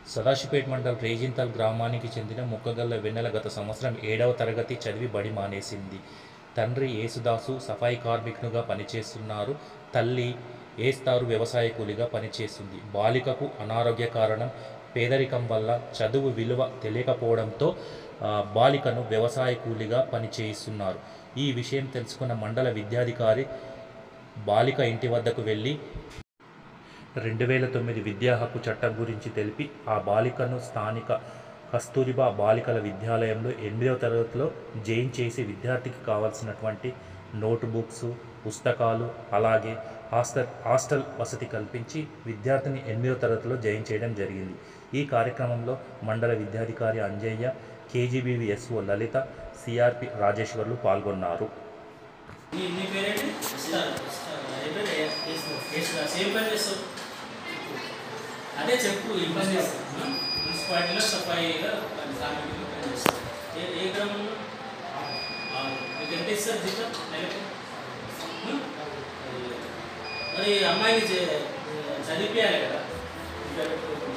సదాశివపేట మండల్ రేజింతల్ గ్రామానికి చెందిన ముక్కగల్ల వెన్నెల గత సంవత్సరం ఏడవ తరగతి చదివి బడి మానేసింది తండ్రి యేసుదాసు సఫాయి కార్మికునిగా పనిచేస్తున్నారు తల్లి ఏస్తారు వ్యవసాయ కూలిగా పనిచేస్తుంది బాలికకు అనారోగ్య కారణం పేదరికం వల్ల చదువు విలువ తెలియకపోవడంతో ఆ, బాలికను వ్యవసాయ కూలిగా పనిచేయిస్తున్నారు ఈ విషయం తెలుసుకున్న మండల విద్యాధికారి బాలిక ఇంటి వద్దకు వెళ్ళి రెండు వేల తొమ్మిది విద్యా హక్కు చట్టం గురించి తెలిపి ఆ బాలికను స్థానిక కస్తూరిబా బాలికల విద్యాలయంలో ఎనిమిదవ తరగతిలో జైన్ చేసి విద్యార్థికి కావాల్సినటువంటి నోట్ బుక్స్ పుస్తకాలు అలాగే హాస్టల్ హాస్టల్ వసతి కల్పించి విద్యార్థిని ఎనిమిదవ తరగతిలో జాయిన్ చేయడం జరిగింది ఈ కార్యక్రమంలో మండల విద్యాధికారి Anjaiah KGBV SO Lalitha CRP Rajeshwarlu పాల్గొన్నారు నీ నీ పేరేంటి స్టార్ స్టార్ అయిపోయింది కేసుదాస్ ఏం పని చేస్తావు అదే చెప్పు ఏం పని చేస్తావు మున్సిపాలిటీలో సఫాయిగా పని కార్మికులు పని చేస్తావు ఏ ఏ గ్రామంలో ఆ, మీకు ఎంత ఇస్తారు జీతం నెలకి ఉం? మరి అమ్మాయిని చే- చదివించాలి కదా ఇంకా పెట్టుకోకుండా.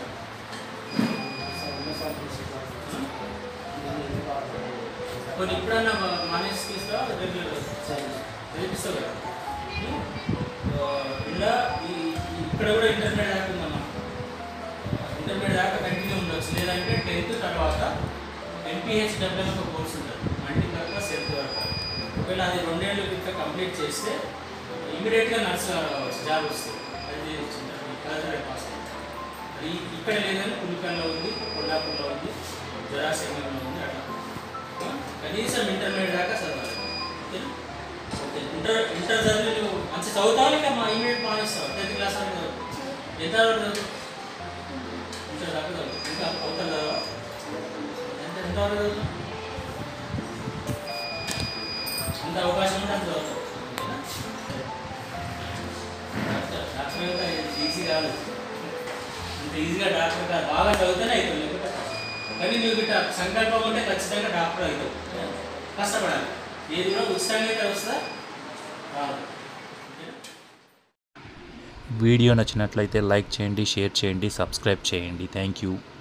కొన్ని ఇప్పుడన్నా మా- మానేసి తీస్తావా రెగ్యులర్ చదివిస్తావు కదా ఉం? ఆ, ఇలా ఈ ఈ- ఇక్కడ కూడా ఇంటర్మీడియట్ దాకా ఉందమ్మా ఇంటర్మీడియట్ దాకా కంటిన్యూ ఉండొచ్చు లేదంటే టెన్త్ తర్వాత ఎన్పిహెచ్ డబ్ల్యూ ఒక కోర్స్ ఉంటుంది మల్టీ పర్పస్ హెల్త్ వర్కర్ ఒకవేళ అది రెండేళ్ళు ఇంకా కంప్లీట్ చేస్తే ఇమీడియట్గా నర్స్ జాబ్ వస్తుంది అది ఫర్దర్ పాస్ అది ఇక్కడ లేదని పులికల్లో ఉంది కొల్లాపూర్లో ఉంది జరాశయంలో ఉంది అట్లా ఆ? కనీసం ఇంటర్మీడియట్ దాకా చదవాలి ఓకేనా? ఓకే ఇంటర్ ఇంటర్ చదివి నువ్వు మంచి చదువుతావు లేక మా ఇమీడియట్ మానేస్తావు టెన్త్ క్లాస్ అని చదువు ఎంత వరకు చదువు ఇంటర్ దాకా చదువు ఇంకా అవుతారు చదవా ఎంత ఎంత వరకు చదువు అంత అవకాశం ఉంటే అంత చదువుతావు ఓకేనా? డాక్టర్ డాక్టర్ అయితే ఈజీ కాదు అంత ఈజీగా డాక్టర్ కాదు బాగా చదివితేనే అవుతావు లేకపోతే కష్టం. కానీ నువ్వు గిట్ట సంకల్పం ఉంటే ఖచ్చితంగా డాక్టర్ అవుతావు కష్టపడాలి ఏది కూడా ఉచితంగా అయితే వస్తుందా రాదు ఓకేనా? వీడియో నచ్చినట్లయితే లైక్ చేయండి షేర్ చేయండి సబ్స్క్రైబ్ చేయండి థ్యాంక్ యూ